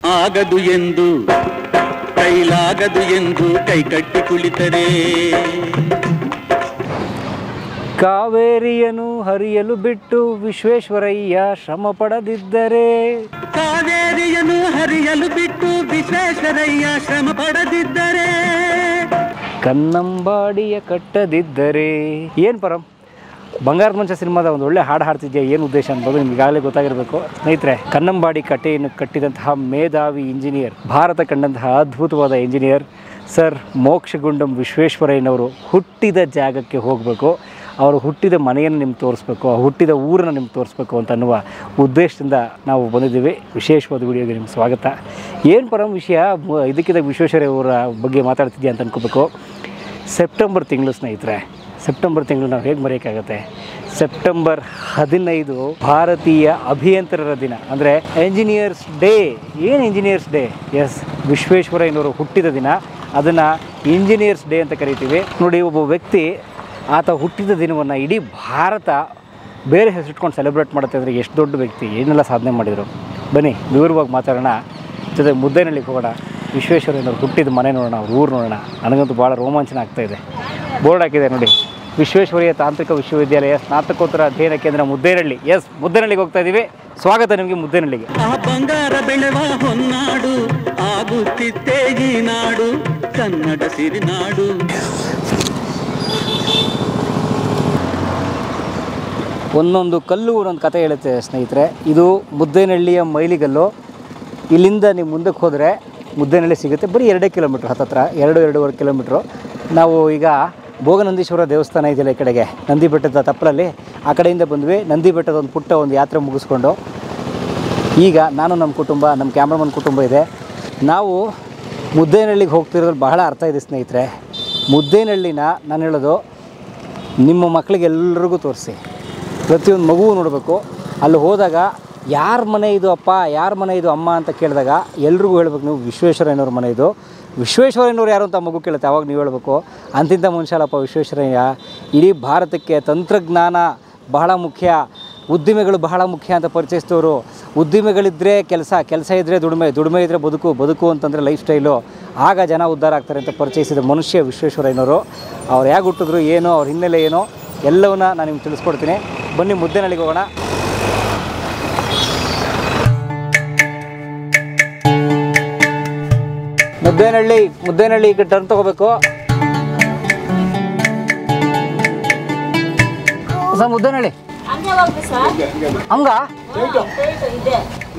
ಆಗದು ಎಂದು ಕೈಲಾಗದು ಎಂದು ಕೈಕಟ್ಟಿ ಕುಳಿತರೆ ಕಾವೇರಿಯನ್ನು ಹರಿಯಲು ಬಿಟ್ಟು ವಿಶ್ವೇಶ್ವರಯ್ಯ ಶ್ರಮ ಪಡದಿದ್ದರೆ ಕಾವೇರಿಯನ್ನು ಹರಿಯಲು ಬಿಟ್ಟು ವಿಶ್ವೇಶ್ವರಯ್ಯ ಶ್ರಮ ಪಡದಿದ್ದರೆ ಕನ್ನಂಬಾಡಿಯ ಕಟ್ಟದಿದ್ದರೆ ಏನು ಪರಂ ಬಂಗಾರದ ಮಂಚ ಸಿನಿಮಾದ ಒಂದು ಒಳ್ಳೆ ಹಾಡು ಹಾಡ್ತಿದ್ಯಾ ಏನು ಉದ್ದೇಶ ಅನ್ಬೋದು ನಿಮ್ಗೆ ಈಗಾಗಲೇ ಗೊತ್ತಾಗಿರಬೇಕು ಸ್ನೇಹಿತರೆ ಕನ್ನಂಬಾಡಿ ಕಟ್ಟೆಯನ್ನು ಕಟ್ಟಿದಂತಹ ಮೇಧಾವಿ ಇಂಜಿನಿಯರ್ ಭಾರತ ಕಂಡಂತಹ ಅದ್ಭುತವಾದ ಇಂಜಿನಿಯರ್ ಸರ್ ಮೋಕ್ಷಗುಂಡಂ ವಿಶ್ವೇಶ್ವರಯ್ಯನವರು ಹುಟ್ಟಿದ ಜಾಗಕ್ಕೆ ಹೋಗಬೇಕು ಅವರು ಹುಟ್ಟಿದ ಮನೆಯನ್ನು ನಿಮ್ಗೆ ತೋರಿಸ್ಬೇಕು ಆ ಹುಟ್ಟಿದ ಊರನ್ನು ನಿಮ್ಗೆ ತೋರಿಸ್ಬೇಕು ಅಂತ ಅನ್ನುವ ಉದ್ದೇಶದಿಂದ ನಾವು ಬಂದಿದ್ದೀವಿ ವಿಶೇಷವಾದ ವಿಡಿಯೋಗೆ ನಿಮ್ಗೆ ಸ್ವಾಗತ ಏನು ಪರಂ ವಿಷಯ ಮ- ಇದಕ್ಕಿಂತ ವಿಶ್ವೇಶ್ವರಯ್ಯ ಅವರ ಬಗ್ಗೆ ಮಾತಾಡ್ತಿದ್ಯಾ ಅಂತ ಅನ್ಕೋಬೇಕು ಸೆಪ್ಟೆಂಬರ್ ತಿಂಗಳು ಸ್ನೇಹಿತರೆ ಸೆಪ್ಟೆಂಬರ್ ತಿಂಗಳು ನಾವು ಹೇಗೆ ಮರೆಯೋಕ್ಕಾಗತ್ತೆ ಸೆಪ್ಟೆಂಬರ್ ಹದಿನೈದು ಭಾರತೀಯ ಅಭಿಯಂತರರ ದಿನ ಅಂದರೆ ಎಂಜಿನಿಯರ್ಸ್ ಡೇ ಏನು ಇಂಜಿನಿಯರ್ಸ್ ಡೇ ಎಸ್ ವಿಶ್ವೇಶ್ವರಯ್ಯನವರು ಹುಟ್ಟಿದ ದಿನ ಅದನ್ನು ಇಂಜಿನಿಯರ್ಸ್ ಡೇ ಅಂತ ಕರಿತೀವಿ ನೋಡಿ ಒಬ್ಬ ವ್ಯಕ್ತಿ ಆತ ಹುಟ್ಟಿದ ದಿನವನ್ನು ಇಡೀ ಭಾರತ ಬೇರೆ ಹೆಸರಿಟ್ಕೊಂಡು ಸೆಲೆಬ್ರೇಟ್ ಮಾಡುತ್ತೆ ಅಂದರೆ ಎಷ್ಟು ದೊಡ್ಡ ವ್ಯಕ್ತಿ ಏನೆಲ್ಲ ಸಾಧನೆ ಮಾಡಿದರು ಬನ್ನಿ ವಿವರವಾಗಿ ಮಾತಾಡೋಣ ಜೊತೆ ಮುದ್ದೇನಹಳ್ಳಿಗೆ ಹೋಗೋಣ ವಿಶ್ವೇಶ್ವರಯ್ಯನವ್ರು ಹುಟ್ಟಿದ ಮನೆ ನೋಡೋಣ ಅವ್ರ ಊರು ನೋಡೋಣ ನನಗಂತೂ ಭಾಳ ರೋಮಾಂಚನ ಆಗ್ತಾ ಇದೆ ಬೋರ್ಡ್ ಹಾಕಿದೆ ನೋಡಿ ವಿಶ್ವೇಶ್ವರಯ್ಯ ತಾಂತ್ರಿಕ ವಿಶ್ವವಿದ್ಯಾಲಯ ಸ್ನಾತಕೋತ್ತರ ಅಧ್ಯಯನ ಕೇಂದ್ರ ಮುದ್ದೇನಹಳ್ಳಿ ಎಸ್ ಮುದ್ದೇನಹಳ್ಳಿಗೆ ಹೋಗ್ತಾ ಇದ್ದೀವಿ ಸ್ವಾಗತ ನಿಮಗೆ ಮುದ್ದೇನಹಳ್ಳಿಗೆ ಆ ಬಂಗಾರ ಬೆಳೆವ ಹೊನ್ನಾಡು ಆಗುತ್ತಿತ್ತೇ ಈ ನಾಡು ಕನ್ನಡ ಸಿರಿನಾಡು ಒಂದೊಂದು ಕಲ್ಲು ಒಂದೊಂದು ಕತೆ ಹೇಳುತ್ತೆ ಸ್ನೇಹಿತರೆ ಇದು ಮುದ್ದೇನಹಳ್ಳಿಯ ಮೈಲಿಗಲ್ಲು ಇಲ್ಲಿಂದ ನೀವು ಮುಂದಕ್ಕೆ ಹೋದರೆ ಮುದ್ದೇನಹಳ್ಳಿ ಸಿಗುತ್ತೆ ಬರೀ ಎರಡೇ ಕಿಲೋಮೀಟ್ರ್ ಹತ್ತತ್ರ ಎರಡು ಎರಡೂವರೆ ಕಿಲೋಮೀಟ್ರು ನಾವು ಈಗ ಭೋಗನಂದೀಶ್ವರ ದೇವಸ್ಥಾನ ಇದೆಯಲ್ಲ ಈ ಕಡೆಗೆ ನಂದಿ ಬೆಟ್ಟದ ತಪ್ಪಲಲ್ಲಿ ಆ ಕಡೆಯಿಂದ ಬಂದ್ವಿ ನಂದಿ ಬೆಟ್ಟದ ಒಂದು ಪುಟ್ಟ ಒಂದು ಯಾತ್ರೆ ಮುಗಿಸ್ಕೊಂಡು ಈಗ ನಾನು ನಮ್ಮ ಕುಟುಂಬ ನಮ್ಮ ಕ್ಯಾಮ್ರಾಮನ್ ಕುಟುಂಬ ಇದೆ ನಾವು ಮುದ್ದೇನಹಳ್ಳಿಗೆ ಹೋಗ್ತಿರೋದ್ರಲ್ಲಿ ಬಹಳ ಅರ್ಥ ಇದೆ ಸ್ನೇಹಿತರೆ ಮುದ್ದೇನಹಳ್ಳಿನ ನಾನು ಹೇಳೋದು ನಿಮ್ಮ ಮಕ್ಕಳಿಗೆ ಎಲ್ರಿಗೂ ತೋರಿಸಿ ಪ್ರತಿಯೊಂದು ಮಗುವು ನೋಡಬೇಕು ಅಲ್ಲಿ ಹೋದಾಗ ಯಾರ ಮನೆ ಇದು ಅಪ್ಪ ಯಾರ ಮನೆ ಇದು ಅಮ್ಮ ಅಂತ ಕೇಳಿದಾಗ ಎಲ್ರಿಗೂ ಹೇಳ್ಬೇಕು ನೀವು ವಿಶ್ವೇಶ್ವರಯ್ಯನವ್ರ ಮನೆ ಇದು ವಿಶ್ವೇಶ್ವರಯ್ಯನವ್ರು ಯಾರು ಅಂತ ಮಗು ಕೇಳುತ್ತೆ ಅವಾಗ ನೀವು ಹೇಳಬೇಕು ಅಂತಿಂತ ಮನುಷ್ಯ ಅಲ್ಲಪ್ಪ ವಿಶ್ವೇಶ್ವರಯ್ಯ ಇಡೀ ಭಾರತಕ್ಕೆ ತಂತ್ರಜ್ಞಾನ ಬಹಳ ಮುಖ್ಯ ಉದ್ದಿಮೆಗಳು ಬಹಳ ಮುಖ್ಯ ಅಂತ ಪರಿಚಯಿಸಿದವರು ಉದ್ದಿಮೆಗಳಿದ್ದರೆ ಕೆಲಸ ಕೆಲಸ ಇದ್ದರೆ ದುಡಿಮೆ ದುಡಿಮೆ ಇದ್ದರೆ ಬದುಕು ಬದುಕು ಅಂತಂದರೆ ಲೈಫ್ ಸ್ಟೈಲು ಆಗ ಜನ ಉದ್ಧಾರ ಆಗ್ತಾರೆ ಅಂತ ಪರಿಚಯಿಸಿದ ಮನುಷ್ಯ ವಿಶ್ವೇಶ್ವರಯ್ಯನವರು ಅವ್ರು ಹೇಗೆ ಹುಟ್ಟಿದ್ರು ಏನು ಅವ್ರ ಹಿನ್ನೆಲೆ ಏನು ಎಲ್ಲವನ್ನ ನಾನು ನಿಮ್ಗೆ ತಿಳಿಸ್ಕೊಡ್ತೀನಿ ಬನ್ನಿ ಮುದ್ದೇನಹಳ್ಳಿಗೆ ಹೋಗೋಣ ಮುದ್ದೇನಹಳ್ಳಿ ಮುದ್ದೇನಹಳ್ಳಿ ಈಗ ಟರ್ನ್ ತಗೋಬೇಕು ಸರ್ ಮುದ್ದೇನಹಳ್ಳಿ ಹಂಗೆ ಹೋಗ್ರಿ ಸರ್ ಹಂಗ ಸ್ಟ್ರೈಟ್ ಇದೆ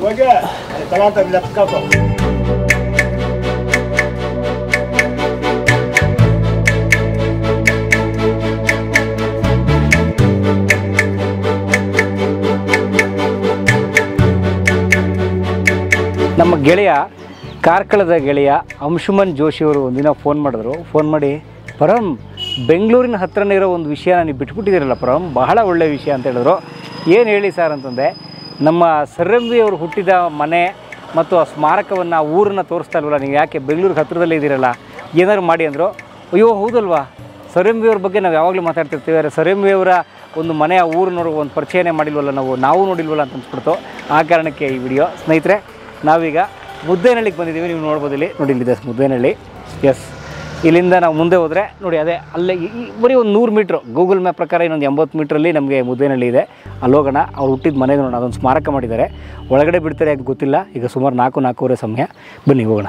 ನಮ್ಮ ಗೆಳೆಯ ಕಾರ್ಕಳದ ಗೆಳೆಯ ಅಂಶುಮನ್ ಜೋಶಿಯವರು ಒಂದಿನ ಫೋನ್ ಮಾಡಿದ್ರು ಫೋನ್ ಮಾಡಿ ಪರಂ ಬೆಂಗಳೂರಿನ ಹತ್ರನೇ ಇರೋ ಒಂದು ವಿಷಯನ ನೀವು ಬಿಟ್ಬಿಟ್ಟಿದ್ದೀರಲ್ಲ ಪರಂ ಬಹಳ ಒಳ್ಳೆಯ ವಿಷಯ ಅಂತ ಹೇಳಿದ್ರು ಏನು ಹೇಳಿ ಸರ್ ಅಂತಂದೆ ನಮ್ಮ ಸರ್ರಂಬಿ ಅವರು ಹುಟ್ಟಿದ ಮನೆ ಮತ್ತು ಆ ಸ್ಮಾರಕವನ್ನು ಆ ಊರನ್ನು ತೋರಿಸ್ತಾ ಇಲ್ವಲ್ಲ ನೀವು ಯಾಕೆ ಬೆಂಗಳೂರಿಗೆ ಹತ್ರದಲ್ಲೇ ಇದ್ದೀರಲ್ಲ ಏನಾದ್ರು ಮಾಡಿ ಅಂದರು ಅಯ್ಯೋ ಹೌದಲ್ವಾ ಸರಂಬಿಯವ್ರ ಬಗ್ಗೆ ನಾವು ಯಾವಾಗಲೂ ಮಾತಾಡ್ತಿರ್ತೀವಿ ಆದರೆ ಸರಂಬಿಯವರ ಒಂದು ಮನೆಯ ಊರಿನವ್ರು ಒಂದು ಪರಿಚಯನೇ ಮಾಡಿಲ್ವಲ್ಲ ನಾವು ನಾವು ನೋಡಿಲ್ವಲ್ಲ ಅಂತ ಅನ್ಸ್ಬಿಡ್ತು ಆ ಕಾರಣಕ್ಕೆ ಈ ವಿಡಿಯೋ ಸ್ನೇಹಿತರೆ ನಾವೀಗ ಮುದ್ದೇನಹಳ್ಳಿಗೆ ಬಂದಿದ್ದೀವಿ ನೀವು ನೋಡ್ಬೋದು ಇಲ್ಲಿ ನೋಡಿ ಇಲ್ಲಿದೆ ಮುದ್ದೇನಹಳ್ಳಿ ಎಸ್ ಇಲ್ಲಿಂದ ನಾವು ಮುಂದೆ ಹೋದರೆ ನೋಡಿ ಅದೇ ಅಲ್ಲೇ ಈ- ಈ ಬರೀ ಒಂದು ನೂರು ಮೀಟ್ರು ಗೂಗಲ್ ಮ್ಯಾಪ್ ಪ್ರಕಾರ ಇನ್ನೊಂದು ಎಂಬತ್ತು ಮೀಟ್ರಲ್ಲಿ ನಮಗೆ ಮುದ್ದೇನಹಳ್ಳಿ ಇದೆ ಅಲ್ಲಿ ಹೋಗೋಣ ಅವ್ರು ಹುಟ್ಟಿದ ಮನೆ ನೋಡೋಣ ಅದೊಂದು ಸ್ಮಾರಕ ಮಾಡಿದ್ದಾರೆ ಒಳಗಡೆ ಬಿಡ್ತಾರೆ ಅದು ಗೊತ್ತಿಲ್ಲ ಈಗ ಸುಮಾರು ನಾಲ್ಕು ನಾಲ್ಕೂವರೆ ಸಮಯ ಬನ್ನಿ ಹೋಗೋಣ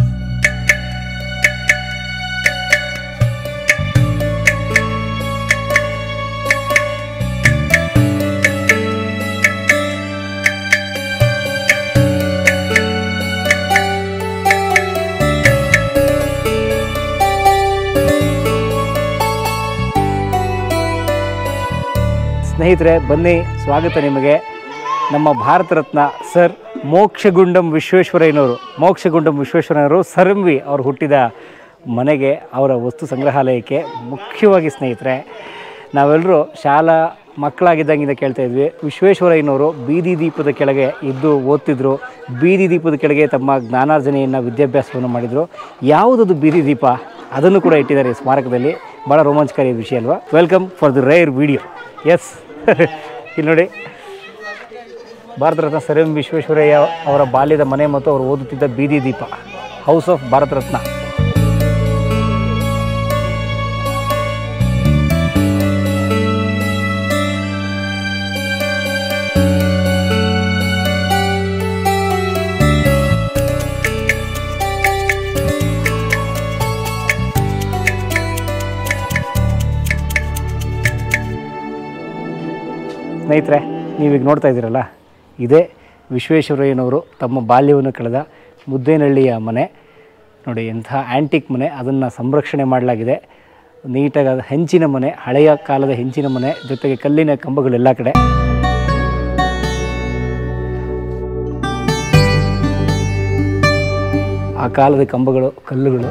ಸ್ನೇಹಿತರೆ ಬನ್ನಿ ಸ್ವಾಗತ ನಿಮಗೆ ನಮ್ಮ ಭಾರತ ರತ್ನ ಸರ್ ಮೋಕ್ಷಗುಂಡಂ ವಿಶ್ವೇಶ್ವರಯ್ಯನವರು ಮೋಕ್ಷಗುಂಡಂ ವಿಶ್ವೇಶ್ವರಯ್ಯನವರು ಸರಂವಿ ಅವರು ಹುಟ್ಟಿದ ಮನೆಗೆ ಅವರ ವಸ್ತು ಸಂಗ್ರಹಾಲಯಕ್ಕೆ ಮುಖ್ಯವಾಗಿ ಸ್ನೇಹಿತರೆ ನಾವೆಲ್ಲರೂ ಶಾಲಾ ಮಕ್ಕಳಾಗಿದ್ದಂಗಿಂದ ಕೇಳ್ತಾ ಇದ್ವಿ ವಿಶ್ವೇಶ್ವರಯ್ಯನವರು ಬೀದಿ ದೀಪದ ಕೆಳಗೆ ಇದ್ದು ಓದ್ತಿದ್ರು ಬೀದಿ ದೀಪದ ಕೆಳಗೆ ತಮ್ಮ ಜ್ಞಾನಾರ್ಜನೆಯನ್ನು ವಿದ್ಯಾಭ್ಯಾಸವನ್ನು ಮಾಡಿದರು ಯಾವುದದು ಬೀದಿ ದೀಪ ಅದನ್ನು ಕೂಡ ಇಟ್ಟಿದ್ದಾರೆ ಈ ಸ್ಮಾರಕದಲ್ಲಿ ಭಾಳ ರೋಮಾಂಚಕಾರಿ ವಿಷಯ ಅಲ್ವಾ welcome for the rare video yes ಇಲ್ಲಿ ನೋಡಿ ಭಾರತ ರತ್ನ ಸರ್ ಎಂ ವಿಶ್ವೇಶ್ವರಯ್ಯ ಅವರ ಬಾಲ್ಯದ ಮನೆ ಮತ್ತು ಅವರು ಓದುತ್ತಿದ್ದ ಬೀದಿ ದೀಪ ಹೌಸ್ ಆಫ್ ಭಾರತ ರತ್ನ ಸ್ನೇಹಿತರೆ ನೀವೀಗ ನೋಡ್ತಾ ಇದ್ದೀರಲ್ಲ ಇದೇ ವಿಶ್ವೇಶ್ವರಯ್ಯನವರು ತಮ್ಮ ಬಾಲ್ಯವನ್ನು ಕಳೆದ ಮುದ್ದೇನಹಳ್ಳಿಯ ಮನೆ ನೋಡಿ ಎಂಥ ಆ್ಯಂಟಿಕ್ ಮನೆ ಅದನ್ನು ಸಂರಕ್ಷಣೆ ಮಾಡಲಾಗಿದೆ ನೀಟಾಗಿ ಅದು ಹೆಂಚಿನ ಮನೆ ಹಳೆಯ ಕಾಲದ ಹೆಂಚಿನ ಮನೆ ಜೊತೆಗೆ ಕಲ್ಲಿನ ಕಂಬಗಳೆಲ್ಲ ಕಡೆ ಆ ಕಾಲದ ಕಂಬಗಳು ಕಲ್ಲುಗಳು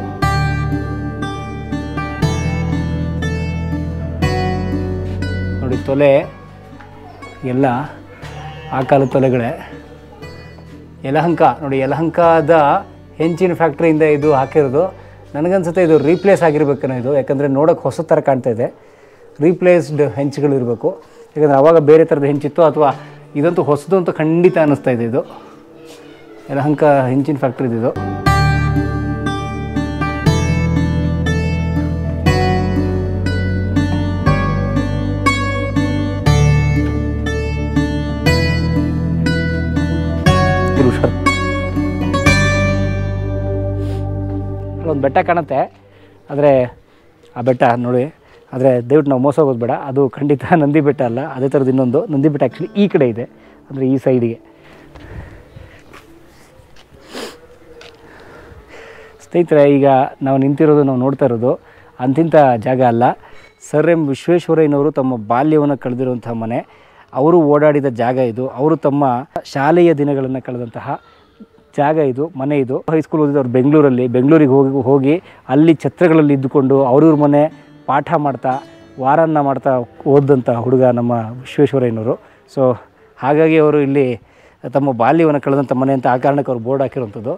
ನೋಡಿ ತೊಲೆ ಎಲ್ಲ ಆ ಕಾಲದ ತೊಲೆಗಳೇ ಯಲಹಂಕ ನೋಡಿ ಯಲಹಂಕದ ಹೆಂಚಿನ ಫ್ಯಾಕ್ಟ್ರಿಯಿಂದ ಇದು ಹಾಕಿರೋದು ನನಗನ್ಸುತ್ತೆ ಇದು ರೀಪ್ಲೇಸ್ ಆಗಿರ್ಬೇಕೇನೋ ಇದು ಯಾಕಂದರೆ ನೋಡೋಕೆ ಹೊಸ ಥರ ಕಾಣ್ತಾ ಇದೆ ರೀಪ್ಲೇಸ್ಡ್ ಹೆಂಚುಗಳು ಇರಬೇಕು ಯಾಕಂದರೆ ಅವಾಗ ಬೇರೆ ಥರದ ಹೆಂಚಿತ್ತು ಅಥವಾ ಇದಂತೂ ಹೊಸದು ಅಂತ ಖಂಡಿತ ಅನ್ನಿಸ್ತಾ ಇದೆ ಇದು ಯಲಹಂಕ ಹೆಂಚಿನ ಫ್ಯಾಕ್ಟ್ರಿ ಇದು ಇರು ಹುಷಾರು. ಅಲ್ಲೊಂದು ಬೆಟ್ಟ ಕಾಣುತ್ತೆ ಆದರೆ ಆ ಬೆಟ್ಟ ನೋಡಿ ಆದರೆ ದಯವಿಟ್ಟು ನಾವು ಮೋಸ ಹೋಗೋದು ಬೇಡ ಅದು ಖಂಡಿತ ನಂದಿ ಬೆಟ್ಟ ಅಲ್ಲ ಅದೇ ಥರದ್ದು ಇನ್ನೊಂದು ನಂದಿ ಬೆಟ್ಟ ಆ್ಯಕ್ಚುಲಿ ಈ ಕಡೆ ಇದೆ ಅಂದರೆ ಈ ಸೈಡಿಗೆ ಸ್ನೇಹಿತರೆ ಈಗ ನಾವು ನಿಂತಿರೋದು ನಾವು ನೋಡ್ತಾ ಇರೋದು ಅಂತಿಂಥ ಜಾಗ ಅಲ್ಲ ಸರ್ ಎಂ ವಿಶ್ವೇಶ್ವರಯ್ಯನವರು ತಮ್ಮ ಬಾಲ್ಯವನ್ನು ಕಳೆದಿರುವಂಥ ಮನೆ ಅವರು ಓಡಾಡಿದ ಜಾಗ ಇದು ಅವರು ತಮ್ಮ ಶಾಲೆಯ ದಿನಗಳನ್ನು ಕಳೆದಂತಹ ಜಾಗ ಇದು ಮನೆ ಇದು ಹೈಸ್ಕೂಲ್ ಓದಿದವ್ರು ಬೆಂಗಳೂರಲ್ಲಿ ಬೆಂಗಳೂರಿಗೆ ಹೋಗಿ ಹೋಗಿ ಅಲ್ಲಿ ಛತ್ರಗಳಲ್ಲಿ ಇದ್ದುಕೊಂಡು ಅವ್ರವ್ರ ಮನೆ ಪಾಠ ಮಾಡ್ತಾ ವಾರನ್ನ ಮಾಡ್ತಾ ಓದಂಥ ಹುಡುಗ ನಮ್ಮ ವಿಶ್ವೇಶ್ವರಯ್ಯನವರು ಸೊ ಹಾಗಾಗಿ ಅವರು ಇಲ್ಲಿ ತಮ್ಮ ಬಾಲ್ಯವನ್ನು ಕಳೆದಂಥ ಮನೆ ಅಂತ ಆ ಕಾರಣಕ್ಕೆ ಅವ್ರು ಬೋರ್ಡ್ ಹಾಕಿರುವಂಥದ್ದು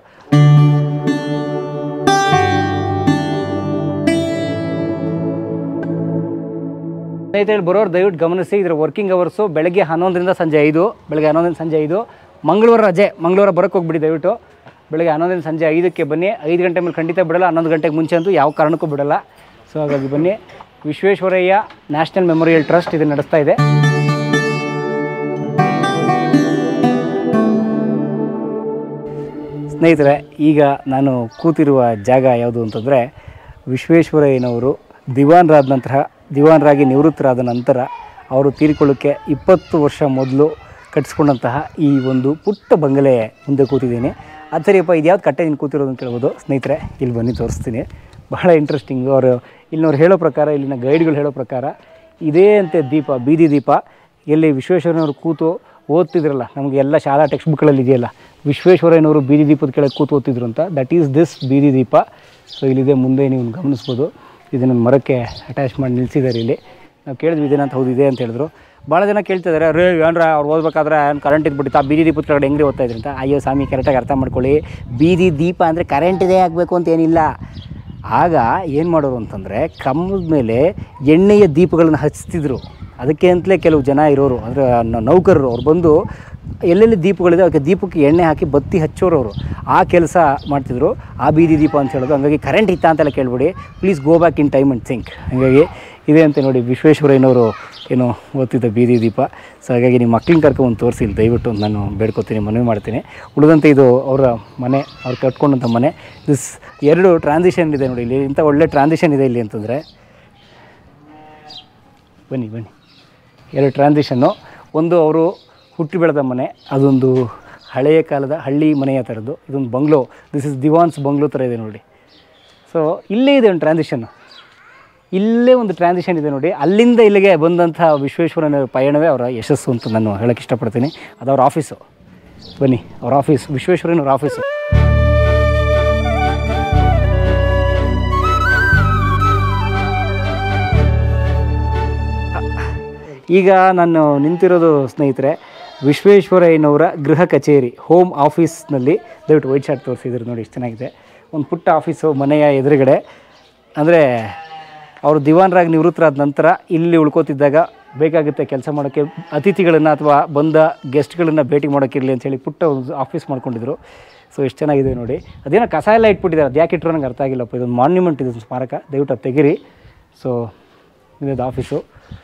ಸ್ನೇಹಿತರೆ ಬರೋರು ದಯವಿಟ್ಟು ಗಮನಿಸಿ ಇದರ ವರ್ಕಿಂಗ್ ಅವರ್ಸು ಬೆಳಗ್ಗೆ ಹನ್ನೊಂದರಿಂದ ಸಂಜೆ ಐದು ಬೆಳಗ್ಗೆ ಹನ್ನೊಂದರಿಂದ ಸಂಜೆ ಐದು ಮಂಗಳವಾರ ರಜೆ ಮಂಗಳವಾರ ಬರೋಕ್ಕೆ ಹೋಗ್ಬಿಡಿ ದಯವಿಟ್ಟು ಬೆಳಗ್ಗೆ ಹನ್ನೊಂದರಿಂದ ಸಂಜೆ ಐದಕ್ಕೆ ಬನ್ನಿ ಐದು ಗಂಟೆ ಮೇಲೆ ಖಂಡಿತ ಬಿಡಲ್ಲ ಹನ್ನೊಂದು ಗಂಟೆಗೆ ಮುಂಚೆ ಅಂತೂ ಯಾವ ಕಾರಣಕ್ಕೂ ಬಿಡಲ್ಲ ಸೊ ಹಾಗಾಗಿ ಬನ್ನಿ ವಿಶ್ವೇಶ್ವರಯ್ಯ ನ್ಯಾಷನಲ್ ಮೆಮೋರಿಯಲ್ ಟ್ರಸ್ಟ್ ಇದು ನಡೆಸ್ತಾ ಇದೆ ಸ್ನೇಹಿತರೆ ಈಗ ನಾನು ಕೂತಿರುವ ಜಾಗ ಯಾವುದು ಅಂತಂದರೆ ವಿಶ್ವೇಶ್ವರಯ್ಯನವರು ದಿವಾನ್ರಾದ ನಂತರ ದಿವಾನ್ರಾಗಿ ನಿವೃತ್ತರಾದ ನಂತರ ಅವರು ತೀರಿಕೊಳ್ಳೋಕ್ಕೆ ಇಪ್ಪತ್ತು ವರ್ಷ ಮೊದಲು ಕಟ್ಟಿಸ್ಕೊಂಡಂತಹ ಈ ಒಂದು ಪುಟ್ಟ ಬಂಗಲೆ ಮುಂದೆ ಕೂತಿದ್ದೀನಿ ಅದು ಸರಿಯಪ್ಪ ಇದು ಯಾವ್ದು ಕಟ್ಟೆ ನೀನು ಕೂತಿರೋದು ಅಂತ ಕೇಳ್ಬೋದು ಸ್ನೇಹಿತರೆ ಇಲ್ಲಿ ಬನ್ನಿ ತೋರಿಸ್ತೀನಿ ಬಹಳ ಇಂಟ್ರೆಸ್ಟಿಂಗು ಅವರು ಇಲ್ಲಿನವ್ರು ಹೇಳೋ ಪ್ರಕಾರ ಇಲ್ಲಿನ ಗೈಡ್ಗಳು ಹೇಳೋ ಪ್ರಕಾರ ಇದೇ ಅಂತೆ ದೀಪ ಬೀದಿ ದೀಪ ಎಲ್ಲಿ ವಿಶ್ವೇಶ್ವರಯ್ಯನವರು ಕೂತು ಓದ್ತಿದ್ರಲ್ಲ ನಮಗೆ ಎಲ್ಲ ಶಾಲಾ ಟೆಕ್ಸ್ಟ್ ಬುಕ್ಗಳಲ್ಲಿ ಇದೆಯಲ್ಲ ವಿಶ್ವೇಶ್ವರಯ್ಯನವರು ಬೀದಿ ದೀಪದ ಕೆಳಗೆ ಕೂತು ಓದ್ತಿದ್ರು ಅಂತ ದಟ್ ಈಸ್ ದಿಸ್ ಬೀದಿ ದೀಪ ಸೊ ಇಲ್ಲಿದೆ ಮುಂದೆ ನೀವು ಗಮನಿಸ್ಬೋದು ಇದನ್ನು ಮರಕ್ಕೆ ಅಟ್ಯಾಚ್ ಮಾಡಿ ನಿಲ್ಲಿಸಿದ್ದಾರೆ ಇಲ್ಲಿ ನಾವು ಕೇಳಿದ್ವಿ ಇದೇನಂತ ಅಂತ ಹೌದು ಇದೆ ಅಂತ ಹೇಳಿದ್ರು ಭಾಳ ಜನ ಕೇಳ್ತಿದ್ದಾರೆ ರೇ ಏನ್ರ ಅವ್ರು ಓದ್ಬೇಕಾದ್ರೆ ಏನು ಕರೆಂಟ್ ಇದ್ಬಿಟ್ಟು ಆ ಬೀದಿ ದೀಪದ ಕೆಳಗಡೆ ಹೆಂಗ್ರಿ ಓದ್ತಾ ಇದ್ರಿ ಅಂತ ಅಯ್ಯೋ ಸ್ವಾಮಿ ಕರೆಕ್ಟಾಗಿ ಅರ್ಥ ಮಾಡ್ಕೊಳ್ಳಿ ಬೀದಿ ದೀಪ ಅಂದರೆ ಕರೆಂಟ್ ಇದೆ ಆಗಬೇಕು ಅಂತ ಏನಿಲ್ಲ ಆಗ ಏನು ಮಾಡೋರು ಅಂತಂದರೆ ಕಂಬದ ಮೇಲೆ ಎಣ್ಣೆಯ ದೀಪಗಳನ್ನು ಹಚ್ತಿದ್ರು ಅದಕ್ಕೆ ಅಂತಲೇ ಕೆಲವು ಜನ ಇರೋರು ಅಂದರೆ ನೌಕರರು ಅವ್ರು ಬಂದು ಎಲ್ಲೆಲ್ಲಿ ದೀಪಗಳಿದೆ ಅದಕ್ಕೆ ದೀಪಕ್ಕೆ ಎಣ್ಣೆ ಹಾಕಿ ಬತ್ತಿ ಹಚ್ಚೋರು ಅವರು ಆ ಕೆಲಸ ಮಾಡ್ತಿದ್ರು ಆ ಬೀದಿ ದೀಪ ಅಂತ ಹೇಳೋದು ಹಂಗಾಗಿ ಕರೆಂಟ್ ಇತ್ತ ಅಂತೆಲ್ಲ ಕೇಳ್ಬಿಡಿ please go back in time and think ಹಾಗಾಗಿ ಇದೆ ಅಂತ ನೋಡಿ ವಿಶ್ವೇಶ್ವರಯ್ಯನವರು ಏನು ಓದ್ತಿದ್ದ ಬೀದಿ ದೀಪ ಸೊ ಹಾಗಾಗಿ ನಿಮ್ಮ ಮಕ್ಳನ್ನ ಕರ್ಕೊಂಡು ತೋರಿಸಿ ಇಲ್ಲಿ ದಯವಿಟ್ಟು ಅಂತ ನಾನು ಬೇಡ್ಕೊತೀನಿ ಮನವಿ ಮಾಡ್ತೀನಿ ಉಳಿದಂತೆ ಇದು ಅವರ ಮನೆ ಅವ್ರು ಕಟ್ಕೊಂಡಂಥ ಮನೆ ದಿಸ್ ಎರಡು ಟ್ರಾನ್ಸಿಷನ್ ಇದೆ ನೋಡಿ ಇಲ್ಲಿ ಇಂಥ ಒಳ್ಳೆ ಟ್ರಾನ್ಸಿಷನ್ ಇದೆ ಇಲ್ಲಿ ಅಂತಂದರೆ ಬನ್ನಿ ಬನ್ನಿ ಎರಡು ಟ್ರಾನ್ಸಿಷನ್ನು ಒಂದು ಅವರು ಹುಟ್ಟಿ ಬೆಳೆದ ಮನೆ ಅದೊಂದು ಹಳೆಯ ಕಾಲದ ಹಳ್ಳಿ ಮನೆಯ ಥರದ್ದು ಇದೊಂದು bungalow this is Diwan's bungalow ಥರ ಇದೆ ನೋಡಿ ಸೊ ಇಲ್ಲೇ ಇದೆ ಒಂದು ಟ್ರಾನ್ಸಿಷನ್ನು ಇಲ್ಲೇ ಒಂದು ಟ್ರಾನ್ಸಿಷನ್ ಇದೆ ನೋಡಿ ಅಲ್ಲಿಂದ ಇಲ್ಲಿಗೆ ಬಂದಂಥ ವಿಶ್ವೇಶ್ವರನ ಪಯಣವೇ ಅವರ ಯಶಸ್ಸು ಅಂತ ನಾನು ಹೇಳೋಕ್ಕೆ ಇಷ್ಟಪಡ್ತೀನಿ ಅದು ಅವ್ರ ಆಫೀಸು ಬನ್ನಿ ಅವ್ರ ಆಫೀಸ್ ವಿಶ್ವೇಶ್ವರಯ್ಯನವ್ರ ಆಫೀಸು ಈಗ ನಾನು ನಿಂತಿರೋದು ಸ್ನೇಹಿತರೆ ವಿಶ್ವೇಶ್ವರಯ್ಯನವರ ಗೃಹ ಕಚೇರಿ ಹೋಮ್ ಆಫೀಸ್ನಲ್ಲಿ ದಯವಿಟ್ಟು ವೈಟ್ ಶಾರ್ಟ್ ತೋರಿಸಿದ್ರು ನೋಡಿ ಎಷ್ಟು ಚೆನ್ನಾಗಿದೆ ಒಂದು ಪುಟ್ಟ ಆಫೀಸು ಮನೆಯ ಎದುರುಗಡೆ ಅಂದರೆ ಅವರು ದಿವಾನ್ರಾಗಿ ನಿವೃತ್ತರಾದ ನಂತರ ಇಲ್ಲಿ ಉಳ್ಕೋತಿದ್ದಾಗ ಬೇಕಾಗುತ್ತೆ ಕೆಲಸ ಮಾಡೋಕ್ಕೆ ಅತಿಥಿಗಳನ್ನು ಅಥವಾ ಬಂದ ಗೆಸ್ಟ್ಗಳನ್ನು ಭೇಟಿ ಮಾಡೋಕ್ಕಿರಲಿ ಅಂತೇಳಿ ಪುಟ್ಟ ಒಂದು ಆಫೀಸ್ ಮಾಡ್ಕೊಂಡಿದ್ರು ಸೊ ಎಷ್ಟು ಚೆನ್ನಾಗಿದೆ ನೋಡಿ ಅದೇನೋ ಕಸ ಎಲ್ಲ ಇಟ್ಬಿಟ್ಟಿದ್ದಾರೆ ಅದು ಯಾಕೆ ಇಟ್ಟರು ನಂಗೆ ಅರ್ಥ ಆಗಿಲ್ಲಪ್ಪ ಇದೊಂದು ಮಾನ್ಯುಮೆಂಟ್ ಇದೆ ಒಂದು ಸ್ಮಾರಕ ದಯವಿಟ್ಟು ಅದು ತೆಗೀರಿ ಸೊ ಇದು ಆಫೀಸು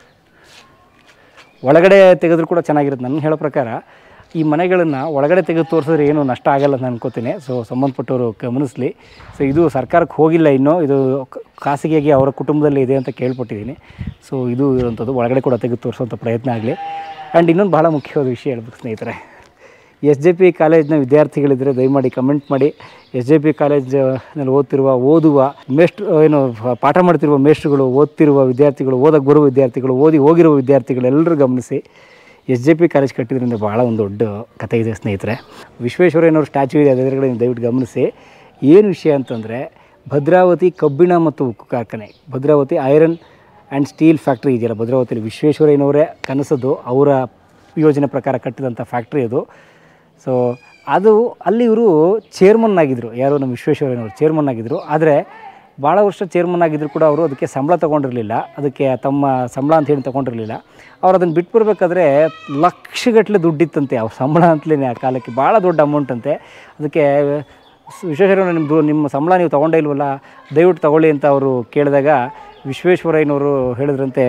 ಒಳಗಡೆ ತೆಗೆದ್ರು ಕೂಡ ಚೆನ್ನಾಗಿರುತ್ತೆ ನನ್ನ ಹೇಳೋ ಪ್ರಕಾರ ಈ ಮನೆಗಳನ್ನು ಒಳಗಡೆ ತೆಗೆದು ತೋರಿಸಿದ್ರೆ ಏನು ನಷ್ಟ ಆಗಲ್ಲ ಅಂತ ಅನ್ಕೋತೀನಿ ಸೊ ಸಂಬಂಧಪಟ್ಟವರು ಗಮನಿಸಲಿ ಸೊ ಇದು ಸರ್ಕಾರಕ್ಕೆ ಹೋಗಿಲ್ಲ ಇನ್ನೂ ಇದು ಕ- ಖಾಸಗಿಯಾಗಿ ಅವರ ಕುಟುಂಬದಲ್ಲಿ ಇದೆ ಅಂತ ಕೇಳ್ಪಟ್ಟಿದ್ದೀನಿ ಸೊ ಇದು ಇರುವಂಥದ್ದು ಒಳಗಡೆ ಕೂಡ ತೆಗೆದು ತೋರಿಸೋಂಥ ಪ್ರಯತ್ನ ಆಗಲಿ ಆ್ಯಂಡ್ ಇನ್ನೊಂದು ಭಾಳ ಮುಖ್ಯವಾದ ವಿಷಯ ಹೇಳ್ಬೇಕು ಸ್ನೇಹಿತರೆ ಎಸ್ ಜೆ ಪಿ ಕಾಲೇಜ್ನ ವಿದ್ಯಾರ್ಥಿಗಳಿದ್ದರೆ ದಯಮಾಡಿ ಕಮೆಂಟ್ ಮಾಡಿ ಎಸ್ ಜೆ ಪಿ ಕಾಲೇಜ್ನಲ್ಲಿ ಓದ್ತಿರುವ ಓದುವ ಮೇಷ್ಟ್ರು ಏನು ಪಾಠ ಮಾಡ್ತಿರುವ ಮೇಷ್ಟ್ರುಗಳು ಓದ್ತಿರುವ ವಿದ್ಯಾರ್ಥಿಗಳು ಓದಕ್ಕೆ ಬರುವ ವಿದ್ಯಾರ್ಥಿಗಳು ಓದಿ ಹೋಗಿರುವ ವಿದ್ಯಾರ್ಥಿಗಳು ಎಲ್ಲರೂ ಗಮನಿಸಿ ಎಸ್ ಜೆ ಪಿ ಕಾಲೇಜ್ ಕಟ್ಟಿದ್ರಿಂದ ಭಾಳ ಒಂದು ದೊಡ್ಡ ಕಥೆ ಇದೆ ಸ್ನೇಹಿತರೆ ವಿಶ್ವೇಶ್ವರಯ್ಯನವ್ರ ಸ್ಟ್ಯಾಚ್ಯೂ ಇದೆ ಅದರ ಎದುರುಗಡೆ ನೀವು ದಯವಿಟ್ಟು ಗಮನಿಸಿ ಏನು ವಿಷಯ ಅಂತಂದರೆ ಭದ್ರಾವತಿ ಕಬ್ಬಿಣ ಮತ್ತು ಉಕ್ಕು ಕಾರ್ಖಾನೆ Bhadravati iron and steel factory ಇದೆಯಲ್ಲ ಭದ್ರಾವತಿಯಲ್ಲಿ ವಿಶ್ವೇಶ್ವರಯ್ಯನವರೇ ಕನಸದು ಅವರ ಯೋಜನೆ ಪ್ರಕಾರ ಕಟ್ಟಿದಂಥ ಫ್ಯಾಕ್ಟ್ರಿ ಅದು ಸೊ ಅದು ಅಲ್ಲಿ ಇವರು ಚೇರ್ಮನ್ ಆಗಿದ್ದರು ಯಾರು ನಮ್ಮ ವಿಶ್ವೇಶ್ವರಯ್ಯನವರು ಚೇರ್ಮನ್ ಆಗಿದ್ದರು ಆದರೆ ಭಾಳ ವರ್ಷ ಚೇರ್ಮನ್ ಆಗಿದ್ರು ಕೂಡ ಅವರು ಅದಕ್ಕೆ ಸಂಬಳ ತೊಗೊಂಡಿರಲಿಲ್ಲ ಅದಕ್ಕೆ ತಮ್ಮ ಸಂಬಳ ಅಂತ ಹೇಳಿ ತೊಗೊಂಡಿರಲಿಲ್ಲ ಅವ್ರು ಅದನ್ನು ಬಿಟ್ಟು ಬರಬೇಕಾದ್ರೆ ಲಕ್ಷಗಟ್ಟಲೆ ದುಡ್ಡಿತ್ತಂತೆ ಅವ್ರ ಸಂಬಳ ಅಂತಲೇ ಆ ಕಾಲಕ್ಕೆ ಭಾಳ ದೊಡ್ಡ ಅಮೌಂಟ್ ಅಂತೆ ಅದಕ್ಕೆ ವಿಶ್ವೇಶ್ವರಯ್ಯನವರು ನಿಮ್ಮದು ನಿಮ್ಮ ಸಂಬಳ ನೀವು ತೊಗೊಂಡೇ ಇಲ್ವಲ್ಲ ದಯವಿಟ್ಟು ತಗೊಳ್ಳಿ ಅಂತ ಅವರು ಕೇಳಿದಾಗ ವಿಶ್ವೇಶ್ವರಯ್ಯನವರು ಹೇಳಿದ್ರಂತೆ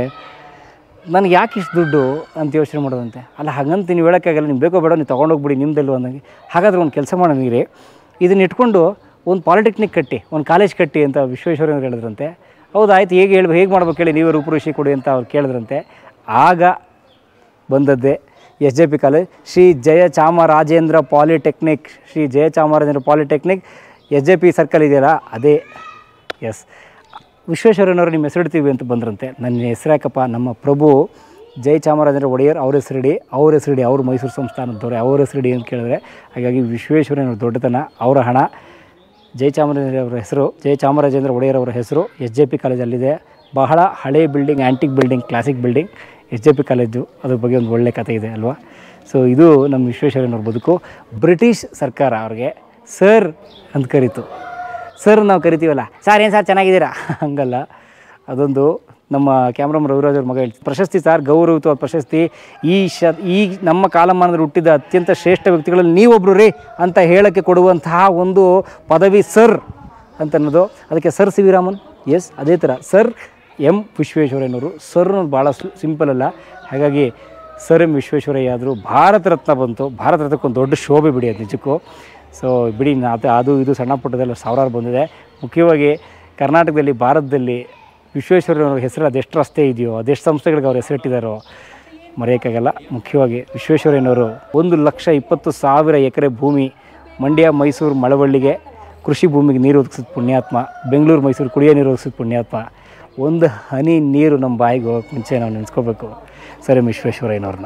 ನನಗೆ ಯಾಕೆ ಇಷ್ಟು ದುಡ್ಡು ಅಂತ ಯೋಚನೆ ಮಾಡೋದಂತೆ ಅಲ್ಲ ಹಾಗಂತ ನೀವು ಹೇಳೋಕ್ಕಾಗಲ್ಲ ನೀವು ಬೇಕೋ ಬೇಡ ನೀವು ತೊಗೊಂಡೋಗ್ಬಿಡಿ ನಿಮ್ದೆಲ್ಲೋ ಅಂದಂಗೆ ಹಾಗಾದ್ರೆ ಒಂದು ಕೆಲಸ ಮಾಡೋಣ ನೀರಿ ಇದನ್ನ ಇಟ್ಕೊಂಡು ಒಂದು ಪಾಲಿಟೆಕ್ನಿಕ್ ಕಟ್ಟಿ ಒಂದು ಕಾಲೇಜ್ ಕಟ್ಟಿ ಅಂತ ವಿಶ್ವೇಶ್ವರಯ್ಯನವ್ರು ಹೇಳಿದ್ರಂತೆ ಹೌದು ಆಯ್ತು ಹೇಗೆ ಹೇಳಿ ಹೇಗೆ ಮಾಡ್ಬೇಕು ಹೇಳಿ ನೀವೇ ರೂಪುರೇಷೆ ಕೊಡಿ ಅಂತ ಅವ್ರು ಕೇಳಿದ್ರಂತೆ ಆಗ ಬಂದದ್ದೇ S J P college Shri Jaya Chamarajendra polytechnic Shri Jaya Chamarajendra polytechnic S J P circle ಇದೆಯಲ್ಲ ಅದೇ ಎಸ್ ವಿಶ್ವೇಶ್ವರಯ್ಯನವರು ನಿಮ್ಮ ಹೆಸರಿಡ್ತೀವಿ ಅಂತ ಬಂದ್ರಂತೆ ನನ್ನ ಹೆಸರು ಯಾಕಪ್ಪ ನಮ್ಮ ಪ್ರಭು ಜೈ ಚಾಮರಾಜೇಂದ್ರ ಒಡೆಯರ್ ಅವ್ರ ಹೆಸರಿಡಿ ಅವ್ರ ಹೆಸರಿಡಿ ಅವ್ರು ಮೈಸೂರು ಸಂಸ್ಥಾನದವ್ರೆ ಅವ್ರ ಹೆಸರಿಡಿ ಅಂತ ಕೇಳಿದ್ರೆ ಹಾಗಾಗಿ ವಿಶ್ವೇಶ್ವರಯ್ಯನವ್ರ ದೊಡ್ಡತನ ಅವರ ಹಣ ಜೈ ಚಾಮರಾಜೇಂದ್ರ ಅವರ ಹೆಸರು ಜೈ ಚಾಮರಾಜೇಂದ್ರ ಒಡೆಯರ್ ಅವರ ಹೆಸರು ಎಸ್ ಜೆ ಪಿ ಕಾಲೇಜಲ್ಲಿದೆ ಬಹಳ ಹಳೆ building antique building classic building S J P college ಅದ್ರ ಬಗ್ಗೆ ಒಂದು ಒಳ್ಳೆ ಕಥೆ ಇದೆ ಅಲ್ವಾ ಸೊ ಇದು ನಮ್ಮ ವಿಶ್ವೇಶ್ವರಯ್ಯನವ್ರ ಬದುಕು ಬ್ರಿಟಿಷ್ ಸರ್ಕಾರ ಅವ್ರಿಗೆ ಸರ್ ಅಂತ ಕರೀತು ಸರ್ ನಾವು ಕರಿತೀವಲ್ಲ ಸರ್ ಏನು ಸರ್ ಚೆನ್ನಾಗಿದ್ದೀರಾ ಹಂಗಲ್ಲ ಅದೊಂದು ನಮ್ಮ ಕ್ಯಾಮ್ರಾಮನ್ ರವಿರಾಜ್ ಅವ್ರ ಮಗ ಹೇಳ್ತಾರೆ ಪ್ರಶಸ್ತಿ ಸರ್ ಗೌರವಿತವಾದ ಪ್ರಶಸ್ತಿ ಈ ಶ ಈ ನಮ್ಮ ಕಾಲಮಾನದಲ್ಲಿ ಹುಟ್ಟಿದ ಅತ್ಯಂತ ಶ್ರೇಷ್ಠ ವ್ಯಕ್ತಿಗಳಲ್ಲಿ ನೀವೊಬ್ಬರು ರೀ ಅಂತ ಹೇಳೋಕ್ಕೆ ಕೊಡುವಂತಹ ಒಂದು ಪದವಿ ಸರ್ ಅಂತ ಅನ್ನೋದು ಅದಕ್ಕೆ sir C V Raman yes ಅದೇ ಥರ ಸರ್ ಎಂ ವಿಶ್ವೇಶ್ವರಯ್ಯನವರು ಸರ್ ಅನ್ನೋದು ಭಾಳ ಸಿಂಪಲ್ ಅಲ್ಲ ಹಾಗಾಗಿ ಸರ್ ಎಂ ವಿಶ್ವೇಶ್ವರಯ್ಯ ಆದರು ಭಾರತ ರತ್ನ ಬಂತು ಭಾರತ ರತ್ನಕ್ಕೊಂದು ದೊಡ್ಡ ಶೋಭೆ ಬಿಡಿ ಅದು ನಿಜಕ್ಕೂ ಸೊ ಬಿಡಿ ನಾ- ಅದು ಅದು ಇದು ಸಣ್ಣ ಪುಟ್ಟದೆಲ್ಲ ಸಾವಿರಾರು ಬಂದಿದೆ ಮುಖ್ಯವಾಗಿ ಕರ್ನಾಟಕದಲ್ಲಿ ಭಾರತದಲ್ಲಿ ವಿಶ್ವೇಶ್ವರಯ್ಯನವ್ರ ಹೆಸರು ಅದೆಷ್ಟು ರಸ್ತೆ ಇದೆಯೋ ಅದೆಷ್ಟು ಸಂಸ್ಥೆಗಳಿಗೆ ಅವ್ರ ಹೆಸರಿಟ್ಟಿದ್ದಾರೋ ಮರೆಯೋಕ್ಕಾಗಲ್ಲ ಮುಖ್ಯವಾಗಿ ವಿಶ್ವೇಶ್ವರಯ್ಯನವರು ಒಂದು ಲಕ್ಷ ಇಪ್ಪತ್ತು ಸಾವಿರ ಎಕರೆ ಭೂಮಿ ಮಂಡ್ಯ ಮೈಸೂರು ಮಳವಳ್ಳಿಗೆ ಕೃಷಿ ಭೂಮಿಗೆ ನೀರು ಒದಗಿಸಿದ ಪುಣ್ಯಾತ್ಮ ಬೆಂಗಳೂರು ಮೈಸೂರು ಕುಡಿಯೋ ನೀರು ಒದಗಿಸಿದ ಪುಣ್ಯಾತ್ಮ ಒಂದು ಹನಿ ನೀರು ನಮ್ಮ ಬಾಯಿಗೆ ಹೋಗೋಕ್ಕೆ ಮುಂಚೆ ನಾವು ನೆನೆಸ್ಕೋಬೇಕು ಸರ್ ಎಂ ವಿಶ್ವೇಶ್ವರಯ್ಯನವ್ರನ್ನ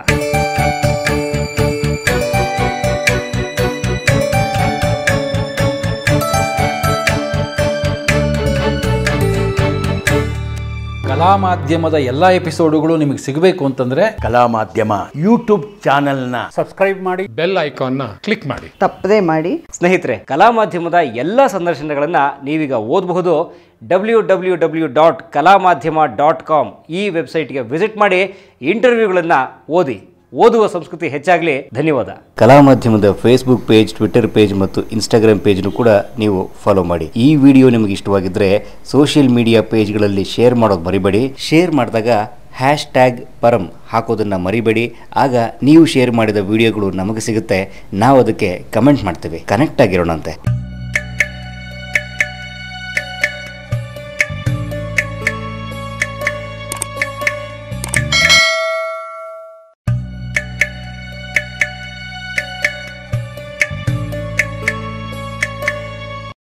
ಕಲಾ ಮಾಧ್ಯಮದ ಎಲ್ಲ ಎಪಿಸೋಡುಗಳು ನಿಮಗೆ ಸಿಗಬೇಕು ಅಂತಂದ್ರೆ ಕಲಾ ಮಾಧ್ಯಮ ಯೂಟ್ಯೂಬ್ ಚಾನೆಲ್ನ ಬೆಲ್ ಐಕಾನ್ನ ಕ್ಲಿಕ್ ಮಾಡಿ ತಪ್ಪದೇ ಮಾಡಿ ಸ್ನೇಹಿತರೆ ಕಲಾ ಮಾಧ್ಯಮದ ಎಲ್ಲ ಸಂದರ್ಶನಗಳನ್ನು ನೀವೀಗ ಓದಬಹುದು ಡಬ್ಲ್ಯೂ ಡಬ್ಲ್ಯೂ ಡಬ್ಲ್ಯೂ ಡಾಟ್ ಕಲಾ ಮಾಧ್ಯಮ ಡಾಟ್ ಕಾಮ್ ಈ ವೆಬ್ಸೈಟ್ಗೆ ವಿಸಿಟ್ ಮಾಡಿ ಇಂಟರ್ವ್ಯೂಗಳನ್ನು ಓದಿ ಓದುವ ಸಂಸ್ಕೃತಿ ಹೆಚ್ಚಾಗಲಿ ಧನ್ಯವಾದ ಕಲಾ ಮಾಧ್ಯಮದ ಫೇಸ್ಬುಕ್ ಪೇಜ್ ಟ್ವಿಟರ್ ಪೇಜ್ ಮತ್ತು ಇನ್ಸ್ಟಾಗ್ರಾಮ್ ಪೇಜ್ನು ಕೂಡ ನೀವು ಫಾಲೋ ಮಾಡಿ ಈ ವಿಡಿಯೋ ನಿಮಗೆ ಇಷ್ಟವಾಗಿದ್ದರೆ ಸೋಷಿಯಲ್ ಮೀಡಿಯಾ ಪೇಜ್ಗಳಲ್ಲಿ ಶೇರ್ ಮಾಡೋದು ಮರಿಬೇಡಿ ಶೇರ್ ಮಾಡಿದಾಗ ಹ್ಯಾಶ್ ಟ್ಯಾಗ್ ಪರಂ ಹಾಕೋದನ್ನು ಮರಿಬೇಡಿ ಆಗ ನೀವು ಶೇರ್ ಮಾಡಿದ ವಿಡಿಯೋಗಳು ನಮಗೆ ಸಿಗುತ್ತೆ ನಾವು ಅದಕ್ಕೆ ಕಮೆಂಟ್ ಮಾಡ್ತೇವೆ ಕನೆಕ್ಟ್ ಆಗಿರೋಣಂತೆ